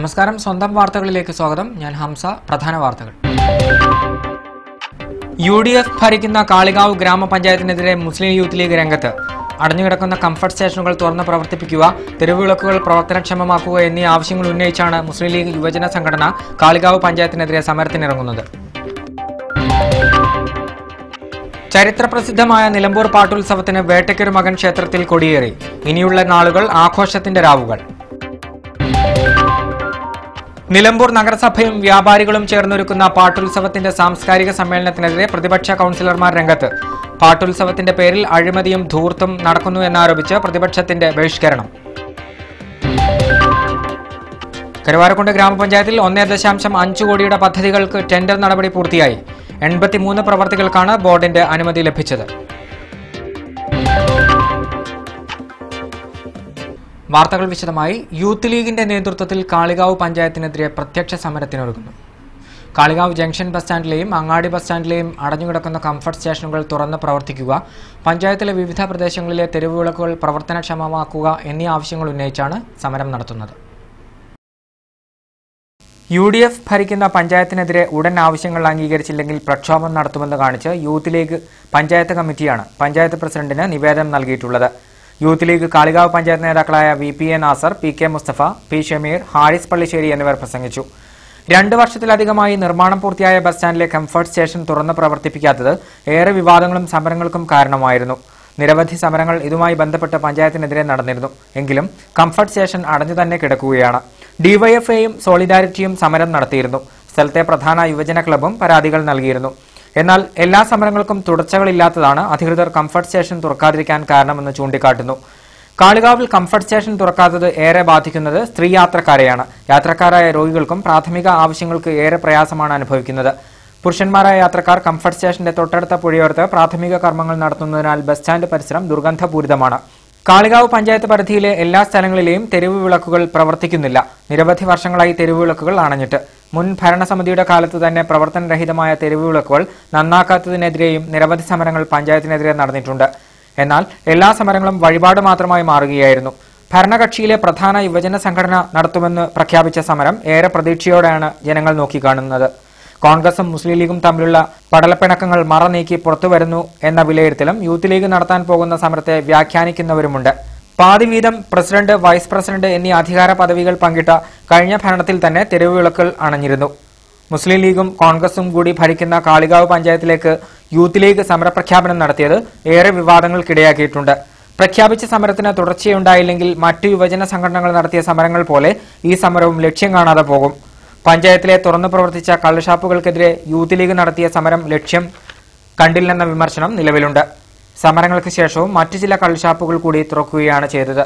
നമസ്കാരം സ്വന്തം വാർത്തകളിലേക്ക് സ്വാഗതം ഞാൻ ഹംസ പ്രധാന വാർത്തകൾ യു ഡി എഫ് ഭരിക്കുന്ന കാളികാവ് ഗ്രാമപഞ്ചായത്തിനെതിരെ മുസ്ലിം യൂത്ത് ലീഗ് രംഗത്ത് അടഞ്ഞുകിടക്കുന്ന കംഫർട്ട് സ്റ്റേഷനുകൾ തുറന്ന് പ്രവർത്തിപ്പിക്കുക തെരുവുവിളക്കുകൾ പ്രവർത്തനക്ഷമമാക്കുക എന്നീ ആവശ്യങ്ങൾ ഉന്നയിച്ചാണ് മുസ്ലിം ലീഗ് യുവജന സംഘടന കാളികാവ് പഞ്ചായത്തിനെതിരെ സമരത്തിനിറങ്ങുന്നത് ചരിത്രപ്രസിദ്ധമായ നിലമ്പൂർ പാട്ടുത്സവത്തിന് വേട്ടയ്ക്കൊരു മകൻ ക്ഷേത്രത്തിൽ കൊടിയേറി ഇനിയുള്ള നാളുകൾ ആഘോഷത്തിന്റെ രാവുകൾ നിലമ്പൂർ നഗരസഭയും വ്യാപാരികളും ചേർന്നൊരുക്കുന്ന പാട്ടുത്സവത്തിന്റെ സാംസ്കാരിക സമ്മേളനത്തിനെതിരെ പ്രതിപക്ഷ കൌൺസിലർമാർ രംഗത്ത് പാട്ടുത്സവത്തിന്റെ പേരിൽ അഴിമതിയും ധൂർത്തും നടക്കുന്നു എന്നാരോപിച്ച് പ്രതിപക്ഷത്തിന്റെ ബഹിഷ്കരണം കരുവാരക്കുണ്ട് ഗ്രാമപഞ്ചായത്തിൽ ഒന്നേ ദശാംശം അഞ്ച് കോടിയുടെ പദ്ധതികൾക്ക് ടെൻഡർ നടപടി പൂർത്തിയായി എൺപത്തിമൂന്ന് പ്രവർത്തികൾക്കാണ് ബോർഡിന്റെ അനുമതി ലഭിച്ചത് വാർത്തകൾ വിശദമായി യൂത്ത് ലീഗിന്റെ നേതൃത്വത്തിൽ കാളികാവ് പഞ്ചായത്തിനെതിരെ പ്രത്യക്ഷ സമരത്തിനൊരുങ്ങുന്നു കാളികാവ് ജംഗ്ഷൻ ബസ് സ്റ്റാൻഡിലെയും അങ്ങാടി ബസ് സ്റ്റാൻഡിലെയും അടഞ്ഞുകിടക്കുന്ന കംഫർട്ട് സ്റ്റേഷനുകൾ തുറന്ന് പ്രവർത്തിക്കുക പഞ്ചായത്തിലെ വിവിധ പ്രദേശങ്ങളിലെ തെരുവ് വിളക്കുകൾ പ്രവർത്തനക്ഷമമാക്കുക എന്നീ ആവശ്യങ്ങൾ ഉന്നയിച്ചാണ് സമരം നടത്തുന്നത് യു ഡി എഫ് ഭരിക്കുന്ന പഞ്ചായത്തിനെതിരെ ഉടൻ ആവശ്യങ്ങൾ അംഗീകരിച്ചില്ലെങ്കിൽ പ്രക്ഷോഭം നടത്തുമെന്ന് കാണിച്ച് യൂത്ത് ലീഗ് പഞ്ചായത്ത് കമ്മിറ്റിയാണ് പഞ്ചായത്ത് പ്രസിഡന്റിന് നിവേദനം നൽകിയിട്ടുള്ളത് യൂത്ത് ലീഗ് കാളികാവ് പഞ്ചായത്ത് നേതാക്കളായ V P A Nasar P K Musthafa P Shameer Haris Pallissery എന്നിവർ പ്രസംഗിച്ചു രണ്ട് വർഷത്തിലധികമായി നിർമ്മാണം പൂർത്തിയായ ബസ് സ്റ്റാൻഡിലെ കംഫർട്ട് സ്റ്റേഷൻ തുറന്ന് പ്രവർത്തിപ്പിക്കാത്തത് ഏറെ വിവാദങ്ങളും സമരങ്ങൾക്കും കാരണമായിരുന്നു നിരവധി സമരങ്ങൾ ഇതുമായി ബന്ധപ്പെട്ട് പഞ്ചായത്തിനെതിരെ നടന്നിരുന്നു എങ്കിലും കംഫർട്ട് സ്റ്റേഷൻ അടഞ്ഞു തന്നെ കിടക്കുകയാണ് ഡിവൈഎഫ്ഐയും സോളിഡാരിറ്റിയും സമരം നടത്തിയിരുന്നു സ്ഥലത്തെ പ്രധാന യുവജന ക്ലബും പരാതികൾ നൽകിയിരുന്നു എന്നാൽ എല്ലാ സമരങ്ങൾക്കും തുടർച്ചകളില്ലാത്തതാണ് അധികൃതർ കംഫർട്ട് സ്റ്റേഷൻ തുറക്കാതിരിക്കാൻ കാരണമെന്ന് ചൂണ്ടിക്കാട്ടുന്നു കാളികാവിൽ കംഫർട്ട് സ്റ്റേഷൻ തുറക്കാത്തത് ഏറെ ബാധിക്കുന്നത് സ്ത്രീ യാത്രക്കാരെയാണ് യാത്രക്കാരായ രോഗികൾക്കും പ്രാഥമിക ആവശ്യങ്ങൾക്ക് ഏറെ പ്രയാസമാണ് അനുഭവിക്കുന്നത് പുരുഷന്മാരായ യാത്രക്കാർ കംഫർട്ട് സ്റ്റേഷന്റെ തൊട്ടടുത്ത പുഴയോരത്ത് പ്രാഥമിക കർമ്മങ്ങൾ നടത്തുന്നതിനാൽ ബസ് സ്റ്റാൻഡ് പരിസരം ദുർഗന്ധപൂരിതമാണ് കാളികാവ് പഞ്ചായത്ത് പരിധിയിലെ എല്ലാ സ്ഥലങ്ങളിലെയും തെരുവ് വിളക്കുകൾ പ്രവർത്തിക്കുന്നില്ല നിരവധി വർഷങ്ങളായി തെരുവ് വിളക്കുകൾ അണഞ്ഞിട്ട് മുൻ ഭരണസമിതിയുടെ കാലത്ത് തന്നെ പ്രവർത്തനരഹിതമായ തെരുവ് വിളക്കുകൾ നന്നാക്കാത്തതിനെതിരെയും നിരവധി സമരങ്ങൾ പഞ്ചായത്തിനെതിരെ നടന്നിട്ടുണ്ട് എന്നാൽ എല്ലാ സമരങ്ങളും വഴിപാട് മാത്രമായി മാറുകയായിരുന്നു ഭരണകക്ഷിയിലെ പ്രധാന യുവജന സംഘടന നടത്തുമെന്ന് പ്രഖ്യാപിച്ച സമരം ഏറെ പ്രതീക്ഷയോടെയാണ് ജനങ്ങൾ നോക്കിക്കാണുന്നത് കോൺഗ്രസും മുസ്ലിം ലീഗും തമ്മിലുള്ള പടലപ്പിണക്കങ്ങൾ മറനീക്കി പുറത്തുവരുന്നു എന്ന വിലയിരുത്തലും യൂത്ത് ലീഗ് നടത്താൻ പോകുന്ന സമരത്തെ വ്യാഖ്യാനിക്കുന്നവരുമുണ്ട് പാതി വീതം പ്രസിഡന്റ് വൈസ് പ്രസിഡന്റ് എന്നീ അധികാര പദവികൾ പങ്കിട്ട കഴിഞ്ഞ ഭരണത്തിൽ തന്നെ തെരുവ് വിളക്കുകൾ അണഞ്ഞിരുന്നു മുസ്ലിം ലീഗും കോൺഗ്രസും കൂടി ഭരിക്കുന്ന കാളികാവ് പഞ്ചായത്തിലേക്ക് യൂത്ത് ലീഗ് സമരപ്രഖ്യാപനം നടത്തിയത് ഏറെ വിവാദങ്ങൾക്കിടയാക്കിയിട്ടുണ്ട് പ്രഖ്യാപിച്ച സമരത്തിന് തുടർച്ചയുണ്ടായില്ലെങ്കിൽ മറ്റു യുവജന സംഘടനകൾ നടത്തിയ സമരങ്ങൾ പോലെ ഈ സമരവും ലക്ഷ്യം കാണാതെ പോകും പഞ്ചായത്തിലെ തുറന്നു പ്രവർത്തിച്ച കള്ളുഷാപ്പുകൾക്കെതിരെ യൂത്ത് ലീഗ് നടത്തിയ സമരം ലക്ഷ്യം കണ്ടില്ലെന്ന വിമർശനം നിലവിലുണ്ട് സമരങ്ങൾക്ക് ശേഷവും മറ്റു ചില കള്ളുഷാപ്പുകൾ കൂടി തുറക്കുകയാണ് ചെയ്തത്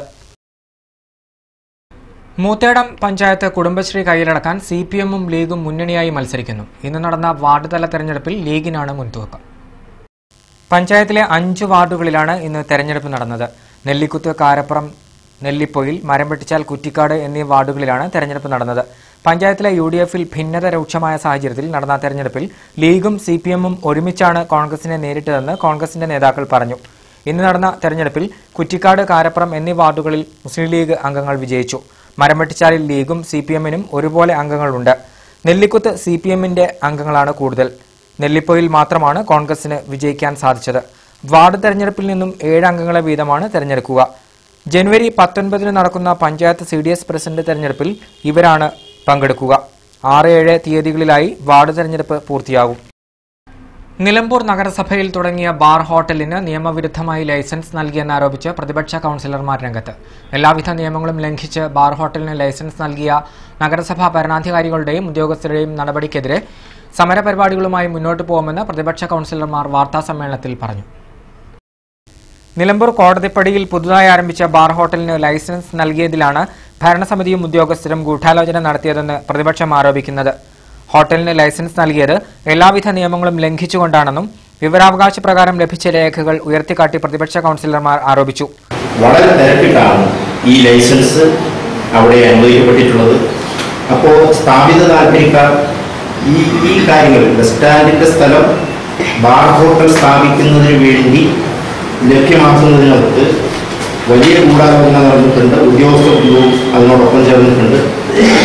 മൂത്തേടം പഞ്ചായത്ത് കുടുംബശ്രീ കയ്യിലടക്കാൻ സി പി എമ്മും ലീഗും മുന്നണിയായി മത്സരിക്കുന്നു ഇന്ന് നടന്ന വാർഡ് തല തെരഞ്ഞെടുപ്പിൽ ലീഗിനാണ് മുൻതൂക്കം പഞ്ചായത്തിലെ അഞ്ച് വാർഡുകളിലാണ് ഇന്ന് തെരഞ്ഞെടുപ്പ് നടന്നത് നെല്ലിക്കുത്ത് കാരപ്പുറം നെല്ലിപ്പൊയിൽ മരംവെട്ടിച്ചാൽ കുറ്റിക്കാട് എന്നീ വാർഡുകളിലാണ് തെരഞ്ഞെടുപ്പ് നടന്നത് പഞ്ചായത്തിലെ യു ഡി എഫിൽ ഭിന്നത രൂക്ഷമായ സാഹചര്യത്തിൽ നടന്ന തെരഞ്ഞെടുപ്പിൽ ലീഗും സി പി എമ്മും ഒരുമിച്ചാണ് കോൺഗ്രസിനെ നേരിട്ടതെന്ന് കോൺഗ്രസിന്റെ നേതാക്കൾ പറഞ്ഞു ഇന്ന് നടന്ന തെരഞ്ഞെടുപ്പിൽ കുറ്റിക്കാട് കാരപ്പുറം എന്നീ വാർഡുകളിൽ മുസ്ലിം ലീഗ് അംഗങ്ങൾ വിജയിച്ചു മരംവെട്ടിച്ചാലിൽ ലീഗും സി പി എമ്മിനും ഒരുപോലെ അംഗങ്ങളുണ്ട് നെല്ലിക്കുത്ത് സി പി എമ്മിന്റെ അംഗങ്ങളാണ് കൂടുതൽ നെല്ലിപ്പൊയിൽ മാത്രമാണ് കോൺഗ്രസിന് വിജയിക്കാൻ സാധിച്ചത് വാർഡ് തെരഞ്ഞെടുപ്പിൽ നിന്നും ഏഴ് അംഗങ്ങളെ വീതമാണ് തെരഞ്ഞെടുക്കുക ജനുവരി പത്തൊൻപതിന് നടക്കുന്ന panchayat C D S president തെരഞ്ഞെടുപ്പിൽ ഇവരാണ് പങ്കെടുക്കുക ആറ് ഏഴ് തീയതികളിലായി വാർഡ് തെരഞ്ഞെടുപ്പ് പൂർത്തിയാകും നിലമ്പൂർ നഗരസഭയിൽ തുടങ്ങിയ ബാർ ഹോട്ടലിന് നിയമവിരുദ്ധമായി ലൈസൻസ് നൽകിയെന്നാരോപിച്ച് പ്രതിപക്ഷ കൌൺസിലർമാർ രംഗത്ത് എല്ലാവിധ നിയമങ്ങളും ലംഘിച്ച് ബാർ ഹോട്ടലിന് ലൈസൻസ് നൽകിയ നഗരസഭാ ഭരണാധികാരികളുടെയും ഉദ്യോഗസ്ഥരുടെയും നടപടിക്കെതിരെ സമരപരിപാടികളുമായി മുന്നോട്ട് പോകുമെന്ന് പ്രതിപക്ഷ കൌൺസിലർമാർ വാർത്താസമ്മേളനത്തിൽ പറഞ്ഞു നിലമ്പൂർ കോടതിപ്പടിയിൽ പുതുതായി ആരംഭിച്ച ബാർ ഹോട്ടലിന് ലൈസൻസ് നൽകിയതിലാണ് ഭരണസമിതിയും ഉദ്യോഗസ്ഥരും ഗൂഢാലോചന നടത്തിയതെന്ന് പ്രതിപക്ഷം ആരോപിക്കുന്നത് ഹോട്ടലിന് ലൈസൻസ് നൽകിയത് എല്ലാവിധ നിയമങ്ങളും ലംഘിച്ചുകൊണ്ടാണെന്നും വിവരാവകാശ പ്രകാരം ലഭിച്ച രേഖകൾ ഉയർത്തിക്കാട്ടി പ്രതിപക്ഷ കൌൺസിലർമാർ ആരോപിച്ചു വളരെ തിരക്കിട്ടാണ് ഈ ലൈസൻസ് അവിടെ അനുവദിക്കപ്പെട്ടിട്ടുള്ളത് അപ്പോൾ സ്ഥാപിത താല്പര്യക്കാർ ഈ ഈ കാര്യങ്ങൾ ബസ് സ്റ്റാൻഡിന്റെ സ്ഥലം ബാർ ഹോട്ടൽ സ്ഥാപിക്കുന്നതിന് വേണ്ടി ലഭ്യമാക്കുന്നതിനകത്ത് വലിയ ഗൂഢാലോചന നടന്നിട്ടുണ്ട് ഉദ്യോഗസ്ഥ ബന്ധവും അതിനോടൊപ്പം ചേർന്നിട്ടുണ്ട്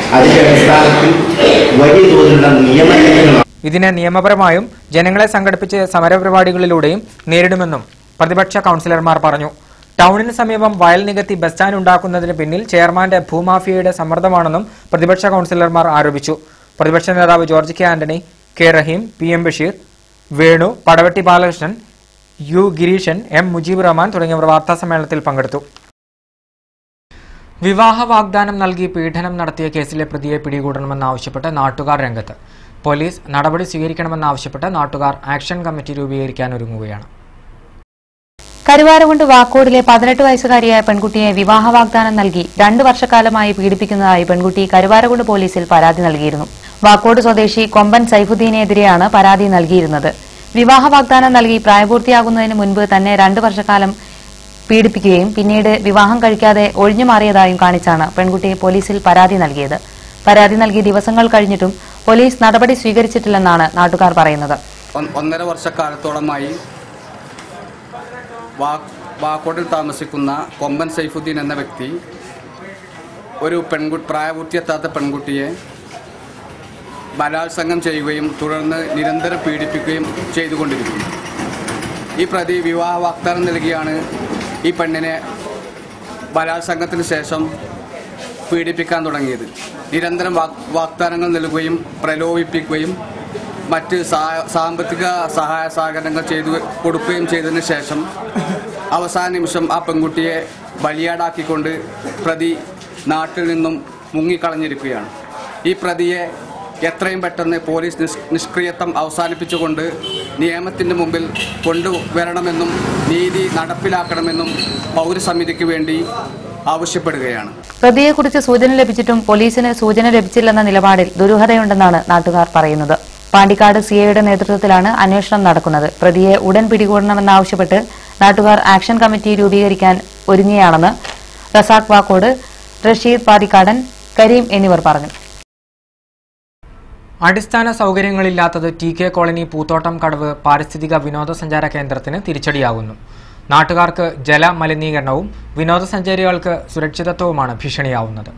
അതിന്റെ അടിസ്ഥാനത്തിൽ വലിയ തോതിലുള്ള നിയമലംഘനങ്ങളാണ് ഇതിനെ നിയമപരമായും ജനങ്ങളെ സംഘടിപ്പിച്ച് സമരപരിപാടികളിലൂടെയും നേരിടുമെന്നും പ്രതിപക്ഷ കൗൺസിലർമാർ പറഞ്ഞു ടൗണിന് സമീപം വയൽ നികത്തി ബസ് സ്റ്റാൻഡ് ഉണ്ടാക്കുന്നതിന് പിന്നിൽ ചെയർമാന്റെ ഭൂമാഫിയയുടെ സമ്മർദ്ദമാണെന്നും പ്രതിപക്ഷ കൗൺസിലർമാർ ആരോപിച്ചു പ്രതിപക്ഷ നേതാവ് George K Antony K Raheem P M Basheer Venu Padavatti Balakrishnan U Gireeshan M Mujeeb Rahman തുടങ്ങിയവർ വാർത്താസമ്മേളനത്തിൽ പങ്കെടുത്തു വിവാഹ വാഗ്ദാനം നൽകി പീഡനം നടത്തിയ കേസിലെ പ്രതിയെ പിടികൂടണമെന്നാവശ്യപ്പെട്ട് നാട്ടുകാർ രംഗത്ത് പോലീസ് നടപടി സ്വീകരിക്കണമെന്നാവശ്യപ്പെട്ട് നാട്ടുകാർ ആക്ഷൻ കമ്മിറ്റി രൂപീകരിക്കാൻ ഒരുങ്ങുകയാണ് കരുവാരകുണ്ട് വാക്കോടിലെ പതിനെട്ട് വയസ്സുകാരിയായ പെൺകുട്ടിയെ വിവാഹ വാഗ്ദാനം നൽകി രണ്ടു വർഷക്കാലമായി പീഡിപ്പിക്കുന്നതായി പെൺകുട്ടി കരുവാരകുണ്ട് പോലീസിൽ പരാതി നൽകിയിരുന്നു വാക്കോട് സ്വദേശി കൊമ്പൻ സൈഫുദ്ദീനെതിരെയാണ് പരാതി നൽകിയിരുന്നത് വിവാഹ വാഗ്ദാനം നൽകി പ്രായപൂർത്തിയാകുന്നതിന് മുൻപ് തന്നെ രണ്ടു വർഷക്കാലം പീഡിപ്പിക്കുകയും പിന്നീട് വിവാഹം കഴിക്കാതെ ഒഴിഞ്ഞു മാറിയതായും കാണിച്ചാണ് പെൺകുട്ടി പോലീസിൽ പരാതി നൽകിയത് പരാതി നൽകി ദിവസങ്ങൾ കഴിഞ്ഞിട്ടും പോലീസ് നടപടി സ്വീകരിച്ചിട്ടില്ലെന്നാണ് നാട്ടുകാർ പറയുന്നത് ഒ- ഒന്നര വർഷക്കാലത്തോളമായി വാ വാക്കോട്ടിൽ താമസിക്കുന്ന കൊമ്പൻ സൈഫുദ്ദീൻ എന്ന വ്യക്തി ഒരു പെൺകുട്ടി പ്രായപൂർത്തിയെത്താത്ത പെൺകുട്ടിയെ ബലാത്സംഗം ചെയ്യുകയും തുടർന്ന് നിരന്തരം പീഡിപ്പിക്കുകയും ചെയ്തുകൊണ്ടിരിക്കുന്നു ഈ പ്രതി വിവാഹ വാഗ്ദാനം നൽകിയാണ് ഈ പെണ്ണിനെ ബലാത്സംഗത്തിന് ശേഷം പീഡിപ്പിക്കാൻ തുടങ്ങിയത് നിരന്തരം വാഗ് വാഗ്ദാനങ്ങൾ നൽകുകയും പ്രലോഭിപ്പിക്കുകയും മറ്റ് സാ- സാമ്പത്തിക സഹായ സഹകരണങ്ങൾ ചെയ്തു കൊടുക്കുകയും ചെയ്തതിന് ശേഷം അവസാന നിമിഷം ആ പെൺകുട്ടിയെ ബലിയാടാക്കിക്കൊണ്ട് പ്രതി നാട്ടിൽ നിന്നും മുങ്ങിക്കളഞ്ഞിരിക്കുകയാണ് ഈ പ്രതിയെ എത്രയും പെട്ടെന്ന് പോലീസ് നിഷ് നിഷ്ക്രിയത്വം അവസാനിപ്പിച്ചുകൊണ്ട് നിയമത്തിൻ്റെ മുമ്പിൽ കൊണ്ടുവരണമെന്നും നീതി നടപ്പിലാക്കണമെന്നും പൗരസമിതിക്ക് വേണ്ടി ആവശ്യപ്പെടുകയാണ് പ്രതിയെക്കുറിച്ച് സൂചന ലഭിച്ചിട്ടും പോലീസിന് സൂചന ലഭിച്ചില്ലെന്ന നിലപാടിൽ ദുരൂഹതയുണ്ടെന്നാണ് നാട്ടുകാർ പറയുന്നത് പാണ്ടിക്കാട് സിഐയുടെ നേതൃത്വത്തിലാണ് അന്വേഷണം നടക്കുന്നത് പ്രതിയെ ഉടൻ പിടികൂടണമെന്നാവശ്യപ്പെട്ട് നാട്ടുകാർ ആക്ഷൻ കമ്മിറ്റി രൂപീകരിക്കാൻ ഒരുങ്ങിയാണെന്ന് റസാഖ് വാക്കോട് റഷീദ് പാതിക്കാടൻ കരീം എന്നിവർ പറഞ്ഞു അടിസ്ഥാന സൗകര്യങ്ങളില്ലാത്തത് T K colony Poothottam Kadavu പാരിസ്ഥിതിക വിനോദസഞ്ചാര കേന്ദ്രത്തിന് തിരിച്ചടിയാകുന്നു നാട്ടുകാർക്ക് ജല മലിനീകരണവും വിനോദസഞ്ചാരികൾക്ക് സുരക്ഷിതത്വവുമാണ് ഭീഷണിയാവുന്നത്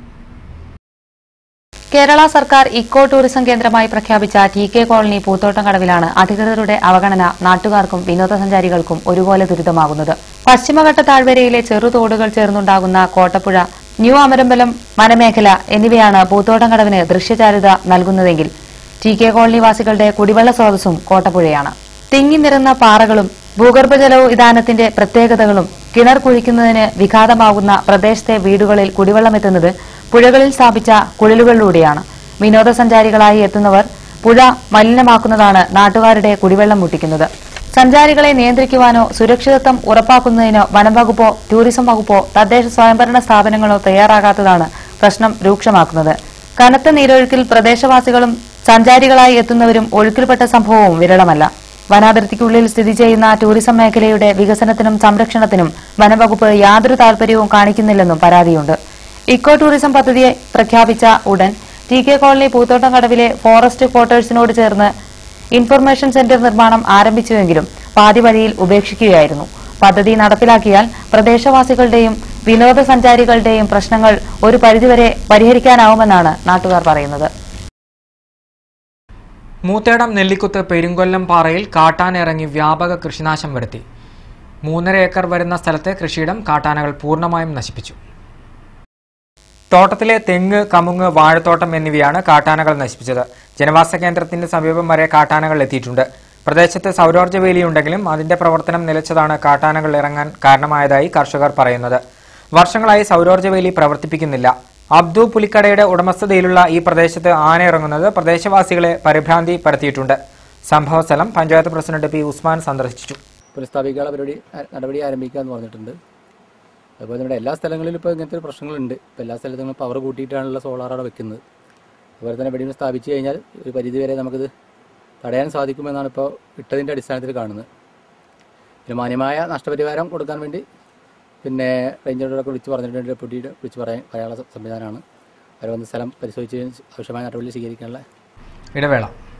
കേരള സർക്കാർ ഇക്കോ ടൂറിസം കേന്ദ്രമായി പ്രഖ്യാപിച്ച ടി കെ കോളനി പൂത്തോട്ടം കടവിലാണ് അധികൃതരുടെ അവഗണന നാട്ടുകാർക്കും വിനോദസഞ്ചാരികൾക്കും ഒരുപോലെ ദുരിതമാകുന്നത് പശ്ചിമഘട്ട താഴ്വരയിലെ ചെറുതോടുകൾ ചേർന്നുണ്ടാകുന്ന കോട്ടപ്പുഴ ന്യൂ അമരമ്പലം വനമേഖല എന്നിവയാണ് പൂത്തോട്ടം കടവിന് ദൃശ്യചാരുത നൽകുന്നതെങ്കിൽ ടി കെ കോളനിവാസികളുടെ കുടിവെള്ള സ്രോതസ്സും കോട്ടപ്പുഴയാണ് തിങ്ങി നിറന്ന പാറകളും ഭൂഗർഭജല വിധാനത്തിന്റെ പ്രത്യേകതകളും കിണർ കുഴിക്കുന്നതിന് വിഘാതമാകുന്ന പ്രദേശത്തെ വീടുകളിൽ കുടിവെള്ളമെത്തുന്നത് പുഴകളിൽ സ്ഥാപിച്ച കുഴലുകളിലൂടെയാണ് വിനോദസഞ്ചാരികളായി എത്തുന്നവർ പുഴ മലിനമാക്കുന്നതാണ് നാട്ടുകാരുടെ കുടിവെള്ളം മുട്ടിക്കുന്നത് സഞ്ചാരികളെ നിയന്ത്രിക്കുവാനോ സുരക്ഷിതത്വം ഉറപ്പാക്കുന്നതിനോ വനം വകുപ്പോ ടൂറിസം വകുപ്പോ തദ്ദേശ സ്വയംഭരണ സ്ഥാപനങ്ങളോ തയ്യാറാകാത്തതാണ് പ്രശ്നം രൂക്ഷമാക്കുന്നത് കനത്ത നീരൊഴുക്കിൽ പ്രദേശവാസികളും സഞ്ചാരികളായി എത്തുന്നവരും ഒഴുക്കിൽപ്പെട്ട സംഭവവും വിരളമല്ല വനാതിർത്തിക്കുള്ളിൽ സ്ഥിതി ചെയ്യുന്ന ടൂറിസം മേഖലയുടെ വികസനത്തിനും സംരക്ഷണത്തിനും വനംവകുപ്പ് യാതൊരു താൽപര്യവും കാണിക്കുന്നില്ലെന്നും പരാതിയുണ്ട് ഇക്കോ ടൂറിസം പദ്ധതി പ്രഖ്യാപിച്ച ഉടൻ ടി കെ കോളനി പൂത്തോട്ടം കടവിലെ ഫോറസ്റ്റ് ക്വാർട്ടേഴ്സിനോട് ചേർന്ന് ഇൻഫർമേഷൻ സെന്റർ നിർമ്മാണം ആരംഭിച്ചുവെങ്കിലും പാതി വഴിയിൽ ഉപേക്ഷിക്കുകയായിരുന്നു പദ്ധതി നടപ്പിലാക്കിയാൽ പ്രദേശവാസികളുടെയും വിനോദസഞ്ചാരികളുടെയും പ്രശ്നങ്ങൾ ഒരു പരിധിവരെ പരിഹരിക്കാനാവുമെന്നാണ് നാട്ടുകാർ പറയുന്നത് മൂത്തേടം നെല്ലിക്കുത്ത് പെരുങ്കൊല്ലം പാറയിൽ കാട്ടാനിറങ്ങി വ്യാപക കൃഷിനാശം വരുത്തി മൂന്നര ഏക്കർ വരുന്ന സ്ഥലത്തെ കൃഷിയിടം കാട്ടാനകൾ പൂർണ്ണമായും നശിപ്പിച്ചു തോട്ടത്തിലെ തെങ്ങ് കമുങ്ങ് വാഴത്തോട്ടം എന്നിവയാണ് കാട്ടാനകൾ നശിപ്പിച്ചത് ജനവാസ കേന്ദ്രത്തിന്റെ സമീപം വരെ കാട്ടാനകൾ എത്തിയിട്ടുണ്ട് പ്രദേശത്ത് സൗരോർജ്ജ വേലിയുണ്ടെങ്കിലും അതിന്റെ പ്രവർത്തനം നിലച്ചതാണ് കാട്ടാനകൾ ഇറങ്ങാൻ കാരണമായതായി കർഷകർ പറയുന്നത് വർഷങ്ങളായി സൗരോർജ്ജ വേലി പ്രവർത്തിപ്പിക്കുന്നില്ല അബ്ദു പുലിക്കടയുടെ ഉടമസ്ഥതയിലുള്ള ഈ പ്രദേശത്ത് ആന ഇറങ്ങുന്നത് പ്രദേശവാസികളെ പരിഭ്രാന്തി പരത്തിയിട്ടുണ്ട് സംഭവസ്ഥലം പഞ്ചായത്ത് പ്രസിഡന്റ് പി ഉസ്മാൻ സന്ദർശിച്ചു പുനഃസ്ഥാപിക്കാനുള്ള പരിപാടി ആ- നടപടി ആരംഭിക്കുക എന്ന് പറഞ്ഞിട്ടുണ്ട് അതുപോലെ നമ്മുടെ എല്ലാ സ്ഥലങ്ങളിലും ഇപ്പോൾ ഇങ്ങനത്തെ ഒരു പ്രശ്നങ്ങളുണ്ട് ഇപ്പോൾ എല്ലാ സ്ഥലത്തും പവർ കൂട്ടിയിട്ടാണല്ലോ സോളാർ അവിടെ വെക്കുന്നത് അതുപോലെ തന്നെ വെടിയും സ്ഥാപിച്ചു കഴിഞ്ഞാൽ ഒരു പരിധിവരെ നമുക്കിത് തടയാൻ സാധിക്കുമെന്നാണ് ഇപ്പോൾ ഇട്ടതിൻ്റെ അടിസ്ഥാനത്തിൽ കാണുന്നത് പിന്നെ മാന്യമായ നഷ്ടപരിഹാരം കൊടുക്കാൻ വേണ്ടി പിന്നെ റേഞ്ചറോടൊക്കെ വിളിച്ച് പറഞ്ഞിട്ടുണ്ട് ഡെപ്യൂട്ടിയുടെ വിളിച്ച് പറയാൻ പറയാനുള്ള സംവിധാനമാണ് അവർ വന്ന് സ്ഥലം പരിശോധിച്ച് ആവശ്യമായ നടപടി സ്വീകരിക്കാനുള്ള ഇടവേള